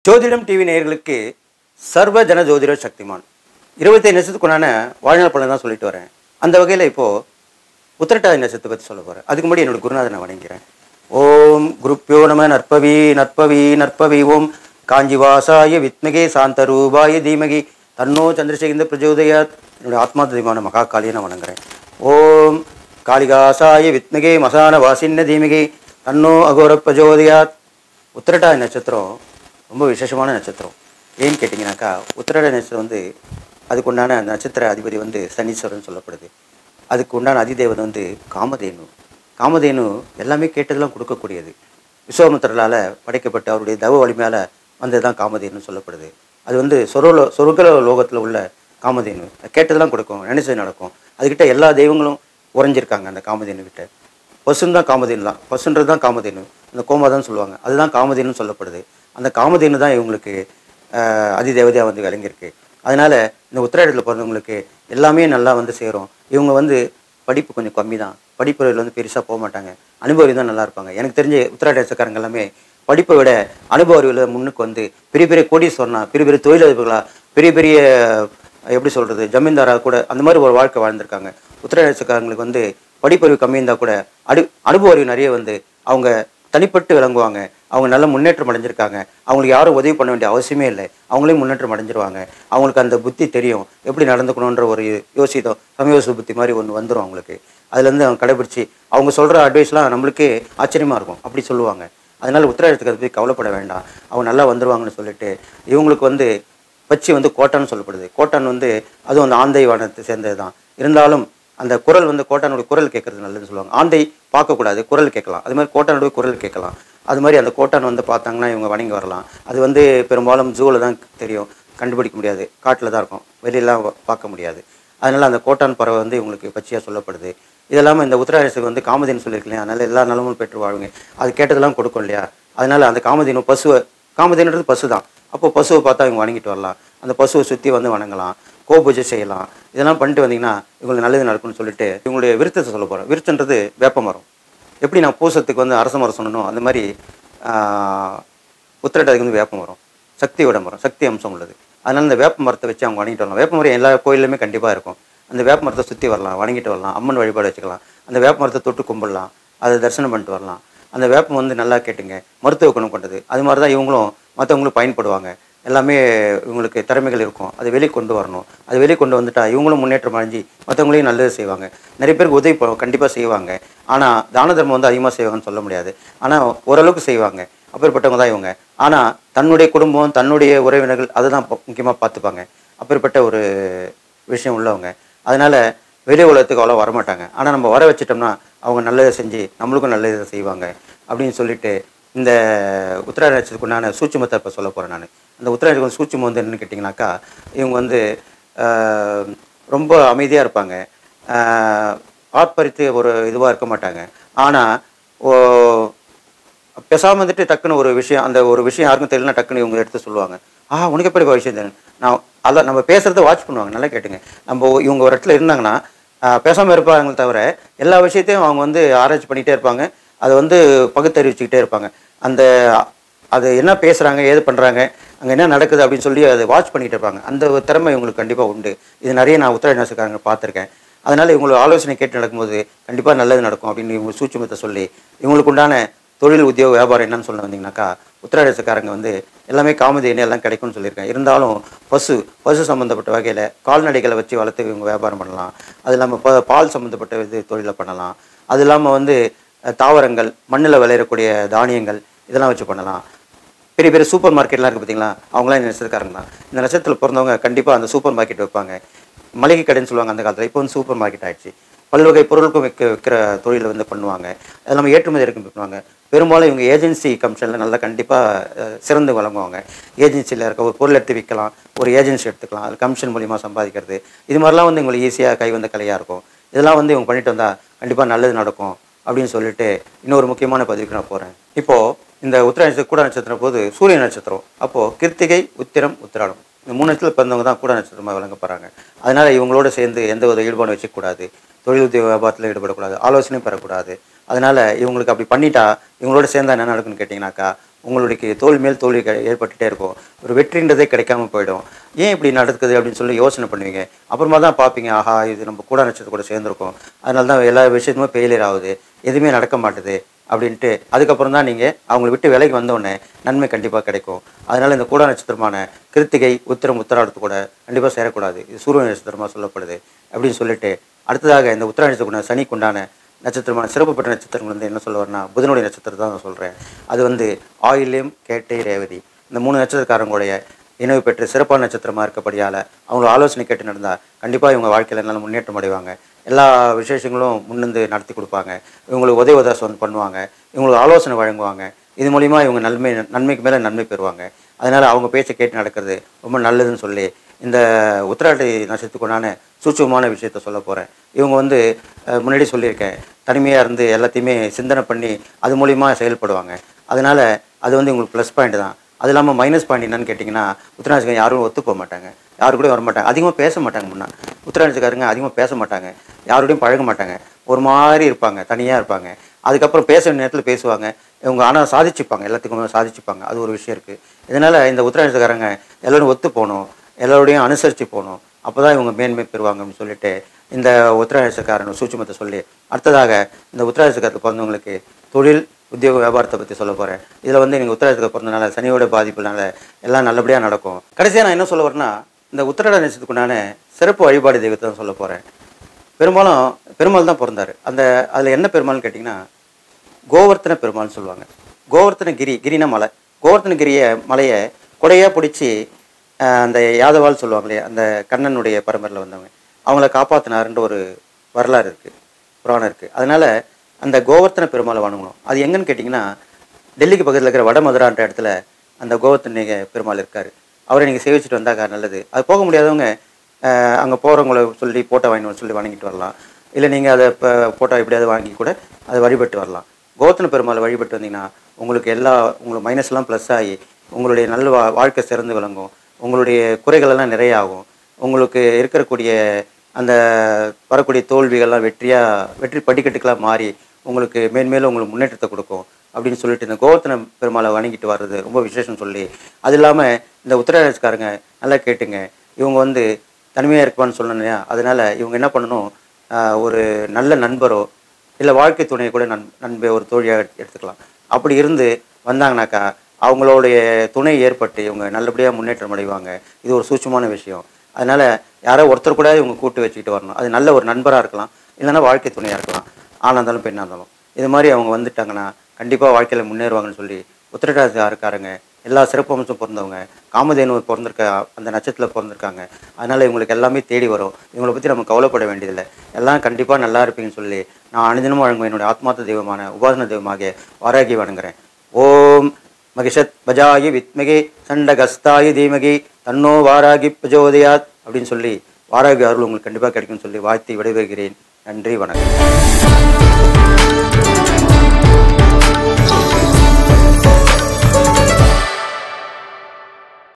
ஜோதிடம் டிவி நேயர்களுக்கு சர்வ ஜன ஜோதிட சக்திமான் இருபத்தைந்து நட்சத்திரத்துக்குண்டான வாழ்நாள் பலன் தான் சொல்லிட்டு வரேன் அந்த வகையில் இப்போது உத்திரட்டாதி நட்சத்திரத்தை பற்றி சொல்ல போகிறேன் அதுக்கு முன்னாடி என்னோட குருநாதனை நான் வணங்கிறேன் ஓம் குருப்பியோ நம நற்பவி நற்பவி நற்பவி ஓம் காஞ்சிவாசாய வித்மகே சாந்த ரூபாய தீமகி தன்னோ சந்திரசேகந்த பிரஜோதயாத் என்னுடைய ஆத்மார்த்தமான மகா காளியை நான் வணங்குறேன் ஓம் காளிகாசாய வித்மகே மசான வாசின்ன தீமகி தன்னோ அகோர பிரஜோதயாத் உத்திரட்டாதி நட்சத்திரம் ரொம்ப விசேஷமான நட்சத்திரம் ஏன்னு கேட்டிங்கனாக்கா உத்திரட்டாதி நட்சத்திரம் வந்து அதுக்கு உண்டான நட்சத்திர அதிபதி வந்து சனீஸ்வரன் சொல்லப்படுது அதுக்கு உண்டான அதிதேவதை வந்து காமதேனு காமதேனு எல்லாமே கேட்டதெல்லாம் கொடுக்கக்கூடியது விஸ்வாமித்திரலால் படைக்கப்பட்டு அவருடைய தவ வலிமையால் வந்தது தான் காமதேனு சொல்லப்படுது அது வந்து சொருல சொருகல லோகத்தில் உள்ள காமதேனு கேட்டதெல்லாம் கொடுக்கும் நினைச்சது நடக்கும் அதுக்கிட்ட எல்லா தெய்வங்களும் உறைஞ்சிருக்காங்க அந்த காமதேனு கிட்ட பசுன்னு தான் காமதேனு தான் பசுன்றது தான் காமதேனு அந்த கோமாதான் சொல்லுவாங்க அதுதான் காமதேனு சொல்லப்படுது அந்த காமதேனு தான் இவங்களுக்கு ஆஹ், அதிதேவதையாக வந்து விளங்கியிருக்கு அதனால இந்த உத்திராடத்தில் பிறந்தவங்களுக்கு எல்லாமே நல்லா வந்து சேரும் இவங்க வந்து படிப்பு கொஞ்சம் கம்மி தான் படிப்புறையில் வந்து பெருசாக போக மாட்டாங்க அனுபவ அறிவு தான் நல்லா இருப்பாங்க எனக்கு தெரிஞ்ச உத்திராடக்காரங்க எல்லாமே படிப்பை விட அனுபவ அறிவில் முன்னுக்கு வந்து பெரிய பெரிய கோடீஸ்வரனா பெரிய பெரிய தொழிலதிபர்களா பெரிய பெரிய எப்படி சொல்கிறது ஜமீன்தாராக கூட அந்த மாதிரி ஒரு வாழ்க்கை வாழ்ந்திருக்காங்க உத்திரகாரங்களுக்கு வந்து படிப்பறிவு கம்மி இருந்தால் கூட அடு அனுபவ அறிவு நிறைய வந்து அவங்க தனிப்பட்டு விளங்குவாங்க அவங்க நல்ல முன்னேற்றம் அடைஞ்சிருக்காங்க அவங்களுக்கு யாரும் உதவி பண்ண வேண்டிய அவசியமே இல்லை அவங்களே முன்னேற்றம் அடைஞ்சிருவாங்க அவங்களுக்கு அந்த புத்தி தெரியும் எப்படி நடந்துக்கணுன்ற ஒரு யோசித்தோம் சமயோச புத்தி மாதிரி ஒன்று வந்துடும் அவங்களுக்கு அதுலேருந்து அவங்க கடைபிடிச்சி அவங்க சொல்கிற அட்வைஸ்லாம் நம்மளுக்கே ஆச்சரியமாக இருக்கும் அப்படி சொல்லுவாங்க அதனால உத்தரவாதத்துக்கு அதை பற்றி கவலைப்பட வேண்டாம் அவங்க நல்லா வந்துருவாங்கன்னு சொல்லிட்டு இவங்களுக்கு வந்து பச்சி வந்து கோட்டான்னு சொல்லப்படுது கோட்டான் வந்து அதுவும் அந்த ஆந்தை வனத்தை சேர்ந்தது தான் இருந்தாலும் அந்த குரல் வந்து கோட்டானுடைய குரல் கேட்கறது நல்லதுன்னு சொல்லுவாங்க ஆந்தை பார்க்கக்கூடாது குரல் கேட்கலாம் அது மாதிரி கோட்டானுடைய குரல் கேட்கலாம் அது மாதிரி அந்த கோட்டான் வந்து பார்த்தாங்கன்னா இவங்க வணங்கி வரலாம் அது வந்து பெரும்பாலும் ஜூவில் தான் தெரியும் கண்டுபிடிக்க முடியாது காட்டில் தான் இருக்கும் வெளியெல்லாம் வ- பார்க்க முடியாது அதனால் அந்த கோட்டான் பறவை வந்து இவங்களுக்கு பச்சையாக சொல்லப்படுது இதெல்லாமல் இந்த உத்தராயசுக்கு வந்து காமதேனு சொல்லியிருக்கு இல்லையா அதனால் எல்லா நலமும் பெற்று வாழுங்க அது கேட்டதெல்லாம் கொடுக்கும் இல்லையா அதனால் அந்த காமதேனு பசுவை காமதேனுன்றது பசு தான் அப்போ பசுவை பார்த்தா இவங்க வணங்கிட்டு வரலாம் அந்த பசுவை சுற்றி வந்து வணங்கலாம் கோபூஜை செய்யலாம் இதெல்லாம் பண்ணிட்டு வந்தீங்கன்னா இவங்களுக்கு நல்லது நடக்கும்னு சொல்லிட்டு இவங்களுடைய விருத்தத்தை சொல்ல போகிறேன் விருத்தன்றது வேப்ப மரம் எப்படி நான் பூசத்துக்கு வந்து அரச மரம் சொன்னனோ அந்த மாதிரி உத்திரட்டாதிக்கு வந்து வேப்ப மரம் சக்தியோட மரம் சக்தி அம்சம் உள்ளது அதனால இந்த வேப்ப மரத்தை வச்சு அவங்க வணங்கிட்டு வரலாம் வேப்ப மரம் எல்லா கோயிலுமே கண்டிப்பாக இருக்கும் அந்த வேப்ப மரத்தை சுற்றி வரலாம் வணங்கிட்டு வரலாம் அம்மன் வழிபாடு வச்சுக்கலாம் அந்த வேப்ப மரத்தை தொட்டு கும்பிடலாம் அதை தரிசனம் பண்ணிட்டு வரலாம் அந்த வேப்பம் வந்து நல்லா கேட்டுங்க மருத்துவ குணம் கொண்டது அது மாதிரி தான் இவங்களும் மற்றவங்களும் பயன்படுவாங்க எல்லாமே இவங்களுக்கு திறமைகள் இருக்கும் அதை வெளியே கொண்டு வரணும் அது வெளியே கொண்டு வந்துட்டா இவங்களும் முன்னேற்றம் அடைஞ்சு மற்றவங்களையும் நல்லது செய்வாங்க நிறைய பேருக்கு உதவி கண்டிப்பாக செய்வாங்க ஆனால் தான தர்மம் வந்து அதிகமாக செய்வாங்கன்னு சொல்ல முடியாது ஆனால் ஓரளவுக்கு செய்வாங்க அப்பேற்பட்டவங்க தான் இவங்க ஆனால் தன்னுடைய குடும்பம் தன்னுடைய உறவினர்கள் அதை தான் முக்கியமாக பார்த்துப்பாங்க அப்பேற்பட்ட ஒரு விஷயம் உள்ளவங்க அதனால் வெளி உலகத்துக்கு அவ்வளோ வரமாட்டாங்க ஆனால் நம்ம வர வச்சிட்டோம்னா அவங்க நல்லதை செஞ்சு நம்மளுக்கும் நல்லதை செய்வாங்க அப்படின்னு சொல்லிட்டு இந்த உத்திராட நட்சத்திரத்துக்குண்டான சூட்சுமத்தை இப்போ சொல்ல போகிறேன் நான் அந்த உத்திராட சூட்சுமம் வந்து என்னன்னு கேட்டிங்கனாக்கா இவங்க வந்து ஆஹ், ரொம்ப அமைதியாக இருப்பாங்க ஆஹ், ஆர்ப்பரித்து ஒரு இதுவாக இருக்க மாட்டாங்க ஆனால் பேசாமல் வந்துட்டு டக்குன்னு ஒரு விஷயம் அந்த ஒரு விஷயம் யாருக்கும் தெரியலனா டக்குன்னு இவங்க எடுத்து சொல்லுவாங்க ஆ உனக்கு எப்படி விஷயம் தெரியும் நான் அதான் நம்ம பேசுகிறத வாட்ச் பண்ணுவாங்க நல்லா கேட்டுங்க நம்ம இவங்க ஒரு இடத்துல இருந்தாங்கன்னா பேசாமல் இருப்பாங்களே தவிர எல்லா விஷயத்தையும் அவங்க வந்து ஆராய்ச்சி பண்ணிகிட்டே இருப்பாங்க அதை வந்து பகுத்தறிவிச்சுக்கிட்டே இருப்பாங்க அந்த அது என்ன பேசுகிறாங்க ஏது பண்ணுறாங்க அங்கே என்ன நடக்குது அப்படின்னு சொல்லி அதை வாட்ச் பண்ணிகிட்டு இருப்பாங்க அந்த ஒரு திறமை இவங்களுக்கு கண்டிப்பாக உண்டு இது நிறைய நான் உத்தரவாத நர்ஸுக்காரங்க பார்த்துருக்கேன் அதனால் இவங்களுக்கு ஆலோசனை கேட்டு நடக்கும்போது கண்டிப்பாக நல்லது நடக்கும் அப்படின்னு இவங்க சூட்சுமத்தை சொல்லி இவங்களுக்கு உண்டான தொழில் உத்தியோக வியாபாரம் என்னன்னு சொல்ல வந்தீங்கன்னாக்கா உத்தரவாதக்காரங்க வந்து எல்லாமே காமதேனு எல்லாம் கிடைக்கும்னு சொல்லியிருக்கேன் இருந்தாலும் பசு பசு சம்மந்தப்பட்ட வகையில் கால்நடைகளை வச்சு வளர்த்து இவங்க வியாபாரம் பண்ணலாம் அது இல்லாமல் ப பால் சம்மந்தப்பட்ட இது தொழிலை பண்ணலாம் அது இல்லாமல் வந்து அஹ், தாவரங்கள் மண்ணில் விளையக்கூடிய தானியங்கள் இதெல்லாம் வச்சு பண்ணலாம் பெரிய பெரிய சூப்பர் மார்க்கெட்லாம் இருக்குது பார்த்தீங்களா அவங்களாம் இந்த நட்சத்திரக்காரங்க தான் இந்த நட்சத்திரத்தில் பிறந்தவங்க கண்டிப்பாக அந்த சூப்பர் மார்க்கெட் வைப்பாங்க மளிகை கடைன்னு சொல்லுவாங்க அந்த காலத்தில் இப்போ வந்து சூப்பர் மார்க்கெட் ஆயிடுச்சு பல்வகை பொருளுக்கும் வைக்க வைக்கிற தொழிலை வந்து பண்ணுவாங்க அது நம்ம ஏற்றுமதி இறக்குமதி பண்ணுவாங்க பெரும்பாலும் இவங்க ஏஜென்சி கமிஷனில் நல்லா கண்டிப்பாக சிறந்து வழங்குவாங்க ஏஜென்சியில் இருக்க ஒரு பொருள் எடுத்து விற்கலாம் ஒரு ஏஜென்சி எடுத்துக்கலாம் அது கமிஷன் மூலிமா சம்பாதிக்கிறது இது மாதிரிலாம் வந்து உங்களுக்கு ஈஸியாக கை வந்த கலையாக இருக்கும் இதெல்லாம் வந்து இவங்க பண்ணிட்டு வந்தால் கண்டிப்பாக நல்லது நடக்கும் அப்படின்னு சொல்லிட்டு இன்னொரு முக்கியமான பதிவுக்கு நான் போகிறேன் இப்போது இந்த உத்திர நட்சத்திரம் கூட நட்சத்திரம் போது சூரிய நட்சத்திரம் அப்போது கிருத்திகை உத்திரம் உத்திராடம் இந்த மூணு நட்சத்திரம் பிறந்தவங்க தான் கூட நட்சத்திரமாக விளங்கப்படுறாங்க அதனால் இவங்களோட சேர்ந்து எந்த ஒரு ஈடுபாடு வச்சுக்கூடாது தொழில் உத்தியோக வியாபாரத்தில் ஈடுபடக்கூடாது ஆலோசனையும் பெறக்கூடாது அதனால் இவங்களுக்கு அப்படி பண்ணிட்டா இவங்களோட சேர்ந்தா என்ன நடக்குன்னு கேட்டிங்கனாக்கா உங்களுக்கு தோல்வி மேல் தோல்வி கெ- ஏற்பட்டுட்டே இருக்கும் ஒரு வெற்றின்றதே கிடைக்காம போயிடும் ஏன் இப்படி நடக்குது அப்படின்னு சொல்லி யோசனை பண்ணுவீங்க அப்புறமா தான் பார்ப்பீங்க ஆஹா இது நம்ம கூட நட்சத்திரம் கூட சேர்ந்துருக்கோம் அதனால தான் எல்லா விஷயத்துமே ஃபெயிலியர் ஆகுது எதுவுமே நடக்க மாட்டுது அப்படின்ட்டு அதுக்கப்புறம் தான் நீங்கள் அவங்கள விட்டு விலைக்கு வந்தோடனே நன்மை கண்டிப்பாக கிடைக்கும் அதனால் இந்த கூட நட்சத்திரமான கிருத்திகை உத்திரம் உத்தராடத்து கூட கண்டிப்பாக சேரக்கூடாது இது சூரிய நட்சத்திரமாக சொல்லப்படுது அப்படின்னு சொல்லிட்டு அடுத்ததாக இந்த உத்திர நட்சத்திரம் சனிக்குண்டான நட்சத்திரமான சிறப்பு பெற்ற நட்சத்திரங்கள் வந்து என்ன சொல்ல வரேன்னா புதனுடைய நட்சத்திரம் தான் நான் சொல்கிறேன் அது வந்து ஆயில்யம் கேட்டை ரேவதி இந்த மூணு நட்சத்திரக்காரங்களுடைய இணைவு பெற்று சிறப்பான நட்சத்திரமாக இருக்கப்படியால் அவங்களோட ஆலோசனை கேட்டு நடந்தால் கண்டிப்பாக இவங்க வாழ்க்கையில் நல்ல முன்னேற்றம் அடைவாங்க எல்லா விசேஷங்களும் முன்னிருந்து நடத்தி கொடுப்பாங்க இவங்களுக்கு உதவி உதாசம் பண்ணுவாங்க இவங்களுக்கு ஆலோசனை வழங்குவாங்க இது மூலிமா இவங்க நன்மை நன்மைக்கு மேலே நன்மை பெறுவாங்க அதனால் அவங்க பேச்சை கேட்டு நடக்கிறது ரொம்ப நல்லதுன்னு சொல்லி இந்த உத்திராட்டி நட்சத்திரத்துக்குண்டான சூட்சமான விஷயத்த சொல்ல போகிறேன் இவங்க வந்து அஹ், முன்னாடி சொல்லியிருக்கேன் தனிமையாக இருந்து எல்லாத்தையுமே சிந்தனை பண்ணி அது மூலிமா செயல்படுவாங்க அதனால் அது வந்து உங்களுக்கு ப்ளஸ் பாயிண்ட் தான் அது இல்லாமல் மைனஸ் பாயிண்ட் என்னன்னு கேட்டிங்கன்னா உத்தராட்சிக்காரங்க யாரும் ஒத்து போக மாட்டாங்க யாரு கூட வர மாட்டாங்க அதிகமாக பேச மாட்டாங்க முன்னா உத்தராட்சிக்காரங்க அதிகமாக பேச மாட்டாங்க யாரோடையும் பழக மாட்டாங்க ஒரு மாதிரி இருப்பாங்க தனியாக இருப்பாங்க அதுக்கப்புறம் பேச வேண்டிய நேரத்தில் பேசுவாங்க இவங்க ஆனால் சாதிச்சுப்பாங்க எல்லாத்துக்குமே சாதிச்சுப்பாங்க அது ஒரு விஷயம் இருக்குது இதனால் இந்த உத்தராட்சிக்காரங்க எல்லோரும் ஒத்து போகணும் எல்லோரோடையும் அனுசரித்து போகணும் அப்போ தான் இவங்க மேன்மை பெறுவாங்க அப்படின்னு சொல்லிட்டு இந்த உத்தராட்சிக்காரன் சூட்சுமத்தை சொல்லி அடுத்ததாக இந்த உத்தராட்சிக்காரத்தில் பிறந்தவங்களுக்கு தொழில் உத்தியோக வியாபாரத்தை பற்றி சொல்ல போகிறேன் இதில் வந்து நீங்கள் உத்தராட்சத்துக்கு பிறந்தனால சனியோட பாதிப்புனால எல்லாம் நல்லபடியாக நடக்கும் கடைசியாக நான் என்ன சொல்ல வரேன்னா இந்த உத்தராட நட்சத்திரத்துக்குண்டான சிறப்பு வழிபாடு தெய்வத்தை தான் சொல்ல போகிறேன் பெரும்பாலும் பெருமாள் தான் பிறந்தார் அந்த அதில் என்ன பெருமாள்னு கேட்டிங்கன்னா கோவர்த்தன பெருமாள்னு சொல்லுவாங்க கோவர்த்தன கிரி கிரினா மலை கோவர்த்தன கிரியை மலையை கொடையாக பிடிச்சி அந்த யாதவால் சொல்லுவாங்க இல்லையா அந்த கண்ணனுடைய பரம்பரையில் வந்தவங்க அவங்கள காப்பாற்றினாருன்ற ஒரு வரலாறு இருக்குது புராணம் இருக்குது அதனால் அந்த கோவர்த்தன பெருமாளை வணங்கணும் அது எங்கன்னு கேட்டிங்கன்னா டெல்லிக்கு பக்கத்தில் இருக்கிற வடமதுரான்ற இடத்துல அந்த கோவர்த்தன பெருமாள் இருக்கார் அவரை நீங்கள் சேவிச்சுட்டு வந்தாக்கா நல்லது அது போக முடியாதவங்க அங்கே போகிறவங்கள சொல்லி போட்டோ வாங்கிட்டு வர சொல்லி வணங்கிட்டு வரலாம் இல்லை நீங்கள் அதை இப்போ போட்டோ எப்படியாவது வாங்கி கூட அதை வழிபட்டு வரலாம் கோவர்த்தன பெருமாளை வழிபட்டு வந்தீங்கன்னா உங்களுக்கு எல்லா உங்களுக்கு மைனஸ்லாம் ப்ளஸ் ஆகி உங்களுடைய நல்ல வா வாழ்க்கை சிறந்து விளங்கும் உங்களுடைய குறைகள் எல்லாம் நிறைய ஆகும் உங்களுக்கு இருக்கக்கூடிய அந்த வரக்கூடிய தோல்விகள்லாம் வெற்றியாக வெற்றி படிக்கட்டுக்கெல்லாம் மாறி உங்களுக்கு மேன்மேலும் உங்களுக்கு முன்னேற்றத்தை கொடுக்கும் அப்படின்னு சொல்லிட்டு இந்த கோவர்த்தன பெருமாளை வணங்கிட்டு வர்றது ரொம்ப விசேஷம் சொல்லி அது இல்லாமல் இந்த உத்தரகாரங்க நல்லா கேட்டுங்க இவங்க வந்து தனிமையாக இருப்பான்னு சொன்னேன் இல்லையா அதனால் இவங்க என்ன பண்ணணும் ஆஹ் ஒரு நல்ல நண்பரோ இல்லை வாழ்க்கை துணையை கூட நண் நண்பை ஒரு தோழியாக எடுத்துக்கலாம் அப்படி இருந்து வந்தாங்கனாக்கா அவங்களுடைய துணை ஏற்பட்டு இவங்க நல்லபடியாக முன்னேற்றம் அடைவாங்க இது ஒரு சூட்சமான விஷயம் அதனால் யாரோ ஒருத்தர் கூட இவங்க கூட்டு வச்சுக்கிட்டு வரணும் அது நல்ல ஒரு நண்பராக இருக்கலாம் இல்லைன்னா வாழ்க்கை துணையாக இருக்கலாம் ஆணாக இருந்தாலும் பெண்ணாக இருந்தாலும் இது மாதிரி அவங்க வந்துட்டாங்கன்னா கண்டிப்பாக வாழ்க்கையில் முன்னேறுவாங்கன்னு சொல்லி உத்திரட்டாதிகாரக்காரங்க எல்லா சிறப்பு அம்சம் பிறந்தவங்க காமதேனு பிறந்திருக்க அந்த நட்சத்திரத்தில் பிறந்திருக்காங்க அதனால் இவங்களுக்கு எல்லாமே தேடி வரும் இவங்களை பற்றி நம்ம கவலைப்பட வேண்டியதில்லை எல்லாம் கண்டிப்பாக நல்லா இருப்பீங்கன்னு சொல்லி நான் அனுதினமும் வழங்குவேன் என்னுடைய ஆத்மார்த்த தெய்வமான உபாசன தெய்வமாக வாராகி வணங்குறேன் ஓம் மகிஷத் பஜாயி வித்மகி சண்டகஸ்தாயி தீமகி தன்னோ வாராகி பிரஜோதயாத் அப்படின்னு சொல்லி வாராகி அருள் உங்களுக்கு கண்டிப்பாக கிடைக்கும்னு சொல்லி வாழ்த்தி விடைபெறுகிறேன் நன்றி வணக்கம்